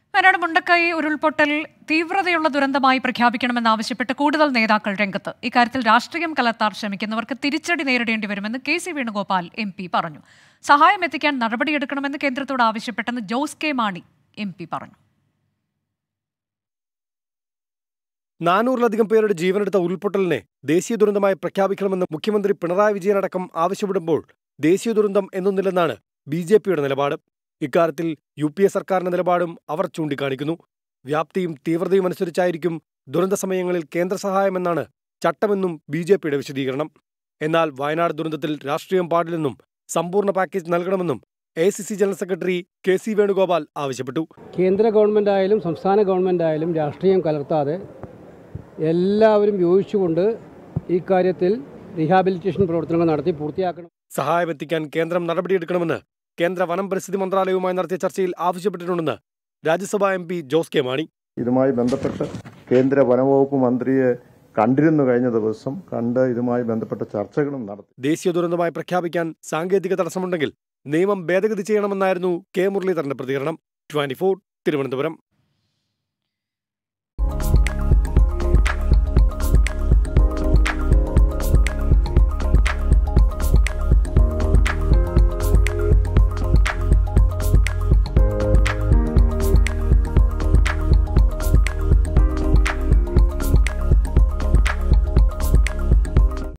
വയനാട് മുണ്ടക്കൈ ഉരുൾപൊട്ടൽ തീവ്രതയുള്ള ദുരന്തമായി പ്രഖ്യാപിക്കണമെന്നാവശ്യപ്പെട്ട് കൂടുതൽ നേതാക്കൾ രംഗത്ത് ഇക്കാര്യത്തിൽ രാഷ്ട്രീയം കലർത്താൻ ശ്രമിക്കുന്നവർക്ക് തിരിച്ചടി നേരിടേണ്ടി വരുമെന്ന് K C Venugopal M P പറഞ്ഞു സഹായം എത്തിക്കാൻ നടപടിയെടുക്കണമെന്ന് കേന്ദ്രത്തോട് ആവശ്യപ്പെട്ടെന്ന് Jose K Mani M P പറഞ്ഞു നാനൂറിലധികം പേരുടെ ജീവനെടുത്ത ഉരുൾപൊട്ടലിനെ ദേശീയ ദുരന്തമായി പ്രഖ്യാപിക്കണമെന്ന് മുഖ്യമന്ത്രി പിണറായി വിജയനടക്കം ആവശ്യപ്പെടുമ്പോൾ ദേശീയ ദുരന്തം എന്നൊന്നില്ലെന്നാണ് ബി ജെ പിയുടെ നിലപാട് ഇക്കാര്യത്തിൽ യു പി എ സർക്കാരിന്റെ നിലപാടും അവർ ചൂണ്ടിക്കാണിക്കുന്നു വ്യാപ്തിയും തീവ്രതയും അനുസരിച്ചായിരിക്കും ദുരന്ത സമയങ്ങളിൽ കേന്ദ്ര സഹായമെന്നാണ് ചട്ടമെന്നും ബി ജെ പിയുടെ വിശദീകരണം എന്നാൽ വയനാട് ദുരന്തത്തിൽ രാഷ്ട്രീയം പാടില്ലെന്നും സമ്പൂർണ്ണ പാക്കേജ് നൽകണമെന്നും A C C general secretary K C Venugopal ആവശ്യപ്പെട്ടു കേന്ദ്ര ഗവൺമെൻറ് ആയാലും സംസ്ഥാന ഗവൺമെൻറ് ആയാലും രാഷ്ട്രീയം കലർത്താതെ എല്ലാവരും യോജിച്ചുകൊണ്ട് ഈ കാര്യത്തിൽ റീഹാബിലിറ്റേഷൻ പ്രവർത്തനങ്ങൾ നടത്തി പൂർത്തിയാക്കണം സഹായമെത്തിക്കാൻ കേന്ദ്രം നടപടിയെടുക്കണമെന്ന് കേന്ദ്ര വനം പരിസ്ഥിതി മന്ത്രാലയവുമായി നടത്തിയ ചർച്ചയിൽ ആവശ്യപ്പെട്ടിട്ടുണ്ടെന്ന് Rajya Sabha M P Jose K Mani ഇതുമായി ബന്ധപ്പെട്ട് കേന്ദ്ര വനവകുപ്പ് മന്ത്രിയെ കണ്ടിരുന്നു കഴിഞ്ഞ ദിവസം കണ്ട് ഇതുമായി ബന്ധപ്പെട്ട ചർച്ചകളും നടത്തി ദേശീയ ദുരന്തമായി പ്രഖ്യാപിക്കാൻ സാങ്കേതിക തടസ്സമുണ്ടെങ്കിൽ നിയമം ഭേദഗതി ചെയ്യണമെന്നായിരുന്നു കെ മുരളീധരന്റെ പ്രതികരണം ട്വന്റി തിരുവനന്തപുരം